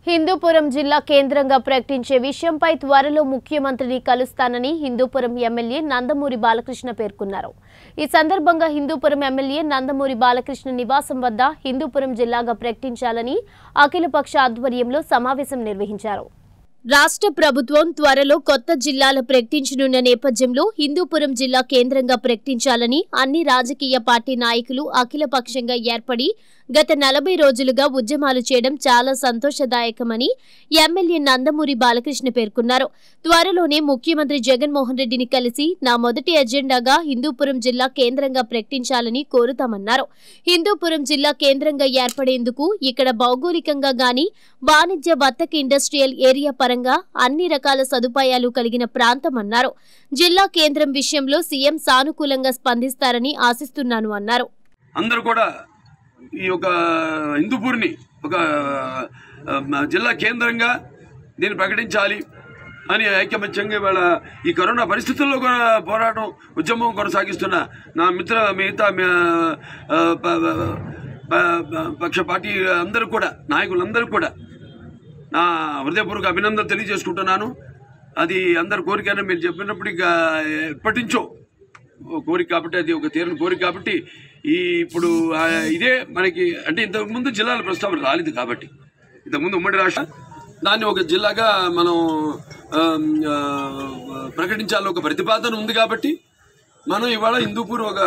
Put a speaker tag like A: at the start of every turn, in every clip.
A: హిందూపురం జిల్లా కేంద్రంగా ప్రకటించే విషయంపై త్వరలో ముఖ్యమంత్రిని కలుస్తానని హిందూపురం ఎమ్మెల్యే నందమూరి బాలకృష్ణ పేర్కొన్నారు ఈ సందర్భంగా హిందూపురం ఎమ్మెల్యే నందమూరి బాలకృష్ణ నివాసం వద్ద హిందూపురం జిల్లాగా ప్రకటించాలని అఖిలపక్ష ఆధ్వర్యంలో సమావేశం నిర్వహించారు రాష్ట్ర ప్రభుత్వం త్వరలో కొత్త జిల్లాలు ప్రకటించనున్న నేపథ్యంలో హిందూపురం జిల్లా కేంద్రంగా ప్రకటించాలని అన్ని రాజకీయ పార్టీ నాయకులు అఖిలపక్షంగా ఏర్పడి గత నలభై రోజులుగా ఉద్యమాలు చేయడం చాలా సంతోషదాయకమని ఎమ్మెల్యే నందమూరి బాలకృష్ణ పేర్కొన్నారు త్వరలోనే ముఖ్యమంత్రి జగన్మోహన్ రెడ్డిని కలిసి నా మొదటి ఎజెండాగా హిందూపురం జిల్లా కేంద్రంగా ప్రకటించాలని కోరుతామన్నారు హిందూపురం జిల్లా కేంద్రంగా ఏర్పడేందుకు ఇక్కడ భౌగోళికంగా గాని వాణిజ్య వర్తక ఇండస్ట్రియల్ ఏరియా పరంగా అన్ని రకాల సదుపాయాలు కలిగిన ప్రాంతం అన్నారు జిల్లా కేంద్రం విషయంలో సీఎం సానుకూలంగా స్పందిస్తారని ఆశిస్తున్నాను అన్నారు
B: అందరూ కూడా ఈ యొక్క హిందూపూర్ని ఒక ఆ, మ- జిల్లా కేంద్రంగా దీన్ని ప్రకటించాలి అని ఐకమత్యంగా ఇవాళ ఈ కరోనా పరిస్థితుల్లో కూడా పోరాటం ఉద్యమం కొనసాగిస్తున్న నా మిత్ర మిగతా మీ, ఆ, ప- ప- ప- పక్ష పార్టీ అందరూ కూడా నాయకులందరూ కూడా నా హృదయపూర్వక అభినందన తెలియజేసుకుంటున్నాను అది అందరి కోరికైనా మీరు చెప్పినప్పుడు ఇక ఎప్పటి నుంచో ఓ కోరిక కాబట్టి అది ఒక తీరని కోరిక కాబట్టి ఈ ఇప్పుడు ఆ, ఇదే మనకి అంటే ఇంతకుముందు జిల్లాల ప్రస్తావన రాలేదు కాబట్టి ఇంతకుముందు ఉమ్మడి రాష్ట్ర దాన్ని ఒక జిల్లాగా మనం ఆమ్, ఆ, ప్రకటించాలని ఒక ప్రతిపాదన ఉంది కాబట్టి మనం ఇవాళ హిందూపూర్ ఒక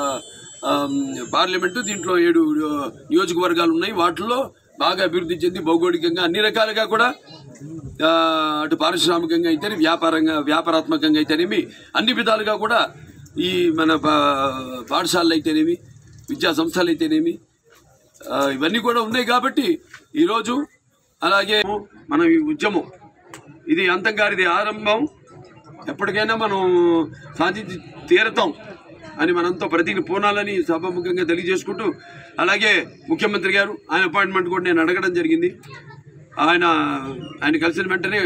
B: ఆమ్, పార్లమెంటు దీంట్లో ఏడు ఆ, నియోజకవర్గాలు ఉన్నాయి వాటిల్లో బాగా అభివృద్ధి చెంది భౌగోళికంగా అన్ని రకాలుగా కూడా ఆ, అటు పారిశ్రామికంగా అయితేనే వ్యాపారంగా వ్యాపారాత్మకంగా అయితేనేమి అన్ని విధాలుగా కూడా ఈ మన పా- పాఠశాలలు అయితేనేమి విద్యా సంస్థలు అయితేనేమి ఆ, ఇవన్నీ కూడా ఉన్నాయి కాబట్టి ఈరోజు అలాగే మనం ఈ ఉద్యమం ఇది అంతం గారిది ఆరంభం ఎప్పటికైనా మనం సాధించి తీరతాం అని మనంతో ప్రతిజ్ఞ పూనాలని సభాముఖంగా తెలియజేసుకుంటూ అలాగే ముఖ్యమంత్రి గారు ఆయన అపాయింట్మెంట్ కూడా నేను అడగడం జరిగింది ఆయన ఆయన కలిసిన వెంటనే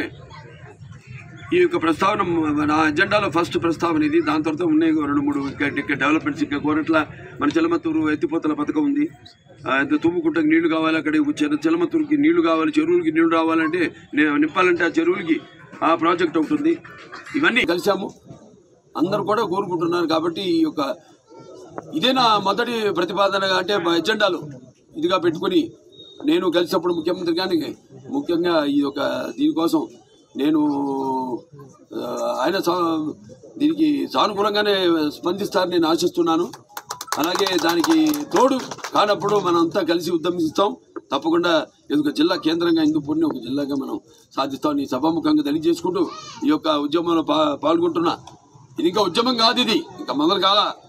B: ఈ యొక్క ప్రస్తావన నా అజెండాలో ఫస్ట్ ప్రస్తావన ఇది దాని తర్వాత ఉన్నాయి రెండు మూడు ఇంకా ఇంకా డెవలప్మెంట్స్ ఇంకా కోరట్ల మన చిలమత్తూరు ఎత్తిపోతల పథకం ఉంది ఆ, ఎంత తుమ్ముకుంటకు నీళ్లు కావాలి అక్కడ చిన్న చిలమత్తూరుకి నీళ్లు కావాలి చెరువులకి నీళ్లు రావాలంటే నే- నింపాలంటే ఆ చెరువులకి ఆ ప్రాజెక్ట్ ఒకటి ఉంది ఇవన్నీ కలిసాము అందరూ కూడా కోరుకుంటున్నారు కాబట్టి ఈ యొక్క ఇదే నా మొదటి ప్రతిపాదన అంటే మా ఎజెండాలు ఇదిగా పెట్టుకొని నేను కలిసినప్పుడు ముఖ్యమంత్రి గాని ముఖ్యంగా ఈ యొక్క దీనికోసం నేను ఆ, ఆయన సా- దీనికి సానుకూలంగానే స్పందిస్తారని నేను ఆశిస్తున్నాను అలాగే దానికి తోడు కానప్పుడు మనంతా కలిసి ఉద్యమిస్తాం తప్పకుండా ఇది ఒక జిల్లా కేంద్రంగా హిందూపూర్ని ఒక జిల్లాగా మనం సాధిస్తామని సభాముఖంగా తెలియజేసుకుంటూ ఈ యొక్క ఉద్యమంలో పా పాల్గొంటున్నా ఇది ఇంకా ఉద్యమం కాదు ఇది ఇంకా మొదలు కాదా